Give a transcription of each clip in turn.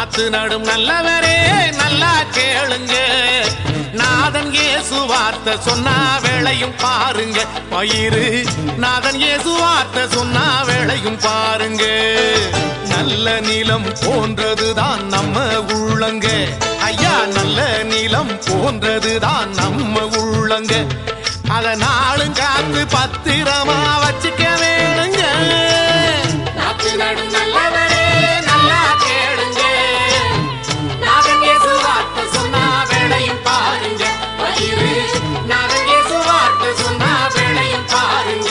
நாத்து நடும் நல்லவரே நல்லா கேளுங்க நாதன் இயேசு வார்த்தை சொன்னா வேளையும் பாருங்க பயிறு நாதன் இயேசு வார்த்தை சொன்னா வேளையும் பாருங்க நல்ல நிலம் போன்றதுதான் நம்ம உள்ளங்க ஐயா நல்ல நிலம் போன்றதுதான் நம்ம உள்ளங்க அத நாளும் காத்து பத்திரமா வச்சுக்க வேணுங்க நாத்து நடும் நல்லவரே நல்லா கேளுங்க நாதன் இயேசு வார்த்தை சொன்னா வேளையும் பாருங்க பயிறு நாதன் இயேசு வார்த்தை சொன்னா வேளையும் பாருங்க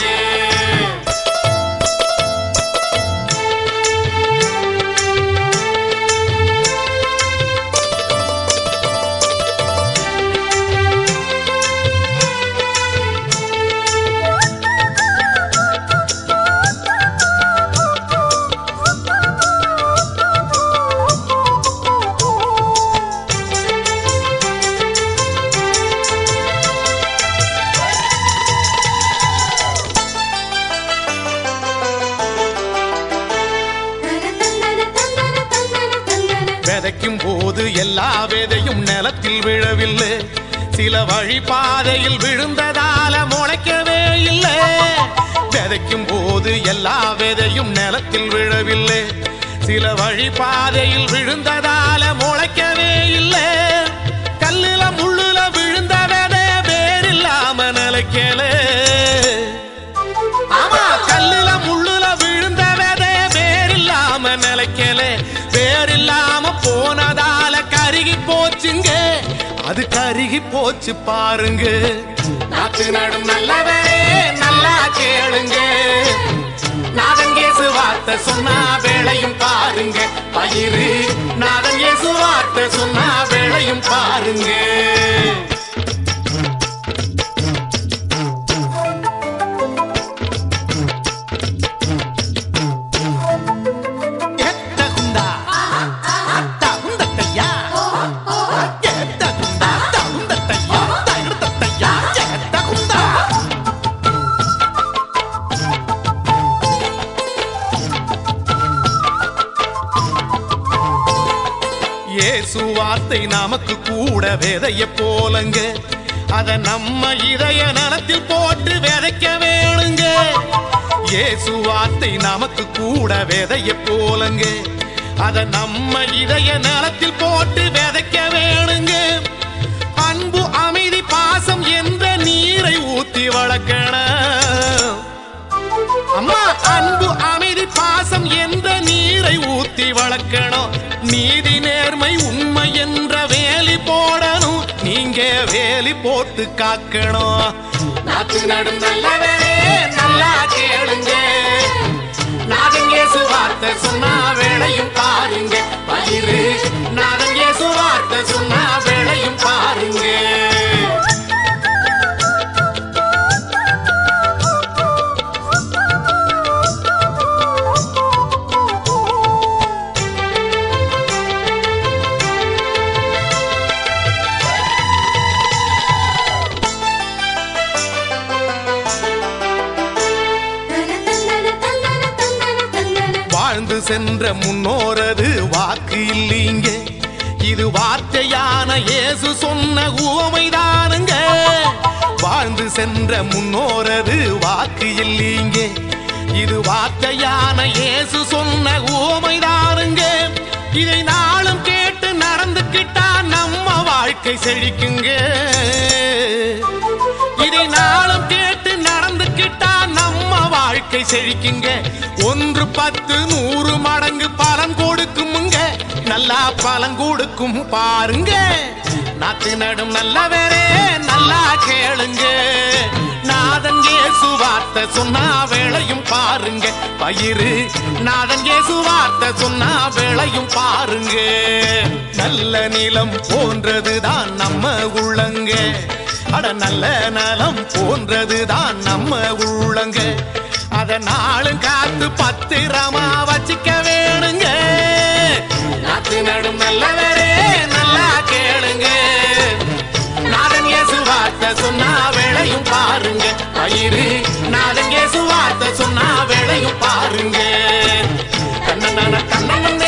விதைக்கும் போது எல்லா விதையும் நிலத்தில் விழவில்லை சில வழி பாதையில் விழுந்ததால முளைக்கவே இல்லை விதைக்கும் போது எல்லா விதையும் நிலத்தில் விழவில்லை சில வழி பாதையில் விழுந்ததால முளைக்கவே இல்லை கல்லுல முள்ளுல விழுந்த விதை வேறில்லாம நிலைக்கல ஆமா கல்லுல முள்ளுல விழுந்த விதை வேறில்லாம நிலைக்கல வேறில்லாம போனதால கருகி போச்சுங்க அது கருகி போச்சு பாருங்க நாத்து நடும் நல்லவரே நல்லா கேளுங்க நாதன் இயேசு வார்த்தை சொன்னா வேளையும் பாருங்க பயிறு நாதன் இயேசு வார்த்தை சொன்னா வேளையும் பாருங்க எத்தகுந்தா தகுந்தத்தையா எத்தகுந்தா தகுந்தத்தையா தகுந்தத்தையா எத்தகுந்தா இயேசு வார்த்தை நமக்கு கூட விதைய போலங்க அத நம்ம இதய நலத்தில் போட்டு விதைக்க வேணுங்க இயேசு வார்த்தை நமக்கு கூட விதைய போலங்க அத நம்ம இதய நலத்தில் போட்டு விதைக்க வேணுங்க அன்பு அமைதி பாசம் என்ற நீரை ஊத்தி வளர்க்கணும் அம்மா அன்பு அமைதி பாசம் என்ற நீரை ஊத்தி வளர்க்கணும் நீதி நேர்மை உண்மை என்ற வேலி போடணும் நீங்க வேலி போட்டு காக்கணும் நாத்து நடும் நல்லவரே நல்லா கேளுங்க நாதன் இயேசு வார்த்தை சொன்னா வேளையும் பாருங்க பயிறு நாதன் இயேசு வார்த்தை சொன்னா வேளையும் பாருங்க வாழ்ந்து சென்ற முன்னோரது வாக்கு இல்லீங்க இது வார்த்தையான இயேசு சொன்ன உவமைதானுங்க வாழ்ந்து சென்ற முன்னோரது வாக்கு இல்லீங்க இது வார்த்தையான இயேசு சொன்ன உவமைதானுங்க இதை நாளும் கேட்டு நடந்துக்கிட்டா நம்ம வாழ்க்கை செழிக்குங்க இதை நாளும் கேட்டு நடந்துக்கிட்டா நம்ம வாழ்க்கை செழிக்குங்க ஒன்று பத்து நூறு மடங்கு பலன் கொடுக்குமுங்க நல்லா பலன் கொடுக்கும் பாருங்க நாத்து நடும் நல்லவரே நல்லா கேளுங்க நாதன் இயேசு வார்த்தை சொன்னா வேளையும் பாருங்க பயிறு நாதன் இயேசு வார்த்தை சொன்னா வேளையும் பாருங்க நல்ல நிலம் போன்றதுதான் நம்ம உள்ளங்க அட நல்ல நலம் போன்றதுதான் நம்ம உள்ளங்க அத நாளும் காத்து பத்திரமா வச்சுக்க வேணுங்க நாத்து நடும் நல்லவரே நல்லா கேளுங்க நாதன் இயேசு வார்த்தை சொன்னா வேளையும் பாருங்க பயிறு நாதன் இயேசு வார்த்தை சொன்னா வேளையும் பாருங்க கண்ணன கண்ணன்